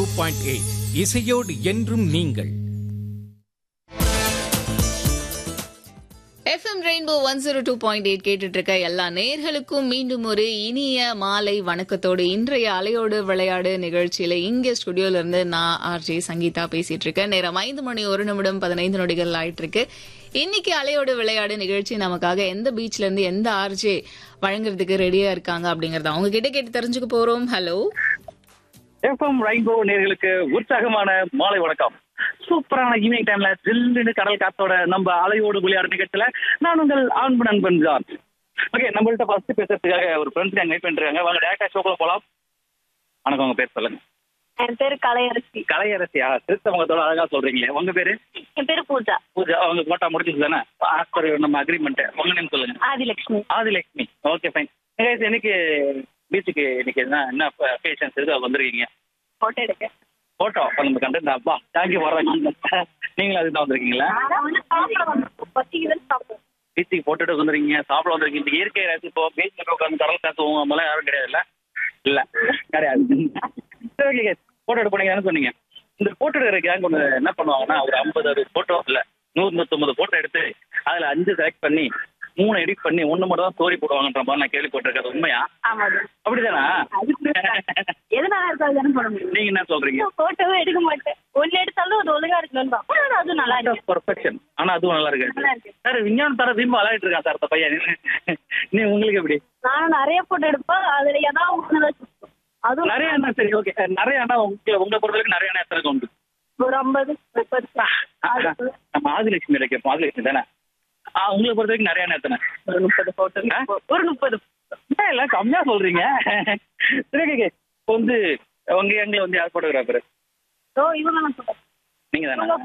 Two point eight இசையோடு என்றும் நீங்கள் F M rainbow one zero two point eight கேட்டுட்டு இருக்க எல்லா நேர்களுக்கும் மீண்டும் ஒரு இனிய மாலை வணக்கத்தோடு இன்றைய அலையோடு விளையாடு நிகழ்ச்சியில இங்க ஸ்டுடியோல இருந்து நான் ஆர்ஜே சங்கீதா பேசிட்டு இருக்கேன் நேரம் ஐந்து மணி ஒரு நிமிடம் பதினைந்து நொடிகள் ஆயிட்டு இருக்கு இன்னைக்கு அலையோடு விளையாடு நிகழ்ச்சி நமக்காக எந்த பீச்ல இருந்து எந்த ஆர்ஜே வழங்குறதுக்கு ரெடியா இருக்காங்க அப்படிங்கறத அவங்க கிட்ட கேட்டு தெரிஞ்சுக்க போறோம் ஹலோ எஃப்எம் ரெயின்போ நேர்களுக்கு உற்சாகமான மாலை வணக்கம் சூப்பரான ஈவினிங் டைம்ல ஜில்லுன்னு கடல் காத்தோட நம்ம அலையோடு விளையாடு நிகழ்ச்சியில நான் உங்கள் ஆண்பு நண்பன் ஜான் ஓகே நம்மள்ட்ட ஃபர்ஸ்ட் பேசுறதுக்காக ஒரு ஃப்ரெண்ட்ஸ் அங்க வெயிட் பண்ணிருக்காங்க வாங்க டேரக்டா ஷோக்குள்ள போலாம் வணக்கம் உங்க பேர் சொல்லுங்க என் பேரு கலையரசி கலையரசியா திருத்தவங்கத்தோட அழகா சொல்றீங்களே உங்க பேரு என் பேரு பூஜா பூஜா அவங்க போட்டா முடிச்சிச்சு தானே ஆஸ்பர் நம்ம அக்ரிமெண்ட் உங்க நேம் சொல்லுங்க ஆதிலட்சுமி ஆதிலட்சுமி ஓகே ஃபைன் இன்னைக்கு பீச்சுக்கு இன்னைக்கு என்ன என்ன பேஷன்ஸ் இருக்கு வந்திருக்கீங்க போட்டோ எடுக்க போட்டோ நம்ம கண்டென்ட் அப்பா தேங்க்யூ வர்றாங்க நீங்களும் அதுக்கு தான் வந்திருக்கீங்களா பத்திக்குதான் சாப்பிடுவோம் பீச்சுக்கு போட்டுட்டு வந்துருக்கீங்க சாப்பிட வந்திருக்கீங்க இந்த இயற்கை ரசிப்போம் பீச்சில் உட்காந்து கடல் காத்து உங்க மேலே யாரும் கிடையாதுல்ல இல்ல கிடையாது சரி ஓகே போட்டோ எடுக்க போனீங்கன்னு சொன்னீங்க இந்த போட்டோ எடுக்கிற கேங் ஒன்று என்ன பண்ணுவாங்கன்னா ஒரு ஐம்பது அறுபது போட்டோ இல்ல நூறு நூற்றம்பது போட்டோ எடுத்து அதுல அஞ்சு செலக்ட் பண்ணி மூணு எடிட் பண்ணி ஒண்ணு மட்டும் தான் ஸ்டோரி போடுவாங்கன்ற மாதிரி நான் கேள்விப்பட்டிருக்கேன் அது உண்மையா ஆமா அப்படிதானா எது நல்லா இருக்காதுன்னு பண்ண முடியும் நீங்க என்ன சொல்றீங்க போட்டோவே எடுக்க மாட்டேன் ஒண்ணு எடுத்தாலும் அது ஒழுங்கா இருக்கணும் தான் ஆனா அதுவும் நல்லா இருக்கு பர்ஃபெக்ஷன் ஆனா அதுவும் நல்லா இருக்கு நல்லா இருக்கு சார் விஞ்ஞானம் தர திரும்ப விளையாட்டு இருக்கான் சார் அந்த பையன் நீ உங்களுக்கு எப்படி நானும் நிறைய போட்டோ எடுப்பேன் அதுல ஏதாவது ஒண்ணுதான் சுத்தம். அதுவும் நிறைய அண்ணா சரி ஓகே நிறைய அண்ணா உங்க உங்களை பொறுத்தவரைக்கும் நிறைய அண்ணா எத்தனை உண்டு ஒரு ஐம்பது முப்பது அதுக்குள்ள நம்ம ஆதிலட்சுமி கேட்போம் ஆதிலட்சுமி தானே ஆ, உங்களை பொறுத்த வரைக்கும் நிறைய அண்ணா எத்தனை ஒரு முப்பது போட்டோ ஒரு முப்பது என்ன இல்ல கம்மியா சொல்றீங்க சரி ஓகே இப்போ வந்து உங்க எங்களை வந்து யார் போட்டோகிராஃபர் ஓ இவங்க நான் சொல்றேன் நீங்க தானே